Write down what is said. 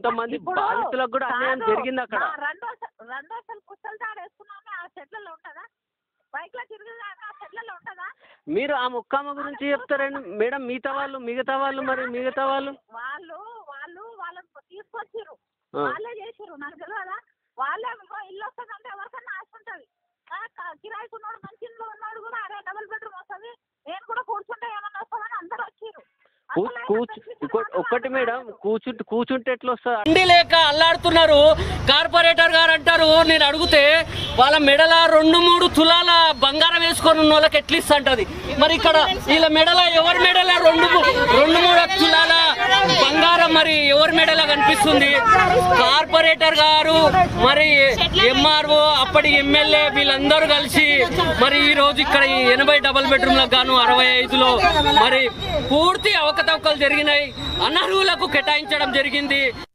కొంతమంది ఇప్పుడు బాధితులకు కూడా అన్యాయం కాదు, జరిగింది అక్కడ ఆ రెండో స- రెండో అసలు పుస్తలు తాడు వేసుకున్నామే ఆ చెట్లలో ఉంటుందా బైక్ లో తిరుగుదా ఆ చెట్లలో ఉంటుందా మీరు ఆ ముక్కమ్మ గురించి చెప్తారండి మేడం మిగతా వాళ్ళు మిగతా వాళ్ళు మరి మిగతా వాళ్ళు వాళ్ళు వాళ్ళు వాళ్ళని తీసుకొచ్చిర్రు ఆ. వాళ్ళే చేసిర్రు నాకు తెలియదా వాళ్ళే ఇగో ఇల్లు వస్తుందంటే ఎవరికన్నా ఆశ ఉంటుంది ఆ, క- కిరాయికి ఉన్నాడు మంచి ఇంట్లో ఉన్నాడు కూడా అరే డబుల్ బెడ్రూమ్ వస్తుంది నేను కూడా కూర్చుంటే ఏమన్నా వస్తుందని అందరూ వచ్చిర్రు కూ- అసలు కూర్చు ఆయన ఇంకో- ఒక్కటి మేడం కూర్చుంటే కూర్చుంటే ఎట్లా వస్తుంది అండి లేక అల్లాడుతున్నారు కార్పొరేటర్ గారు అంటారు నేను అడిగితే వాళ్ళ మెడల రెండు మూడు తులాల బంగారం వేసుకొని ఉన్న వాళ్ళకి ఎట్లా ఇస్తుంటది మరి ఇక్కడ వీళ్ళ మెడల ఎవరి మెడల రెండు మూ- రెండు మూడు తులాల బంగారం మరి ఎవరి మెడల కనిపిస్తుంది కార్పొరేటర్ గారు మరి ఎంఆర్ఓ అప్పటి ఎమ్మెల్యే వీళ్ళందరూ కలిసి మరి ఈ రోజు ఇక్కడ ఈ ఎనభై డబల్ బెడ్రూమ్లకు గాను అరవై ఐదులో మరి పూర్తి అవకతవకలు జరిగినాయి అనర్హులకు కేటాయించడం జరిగింది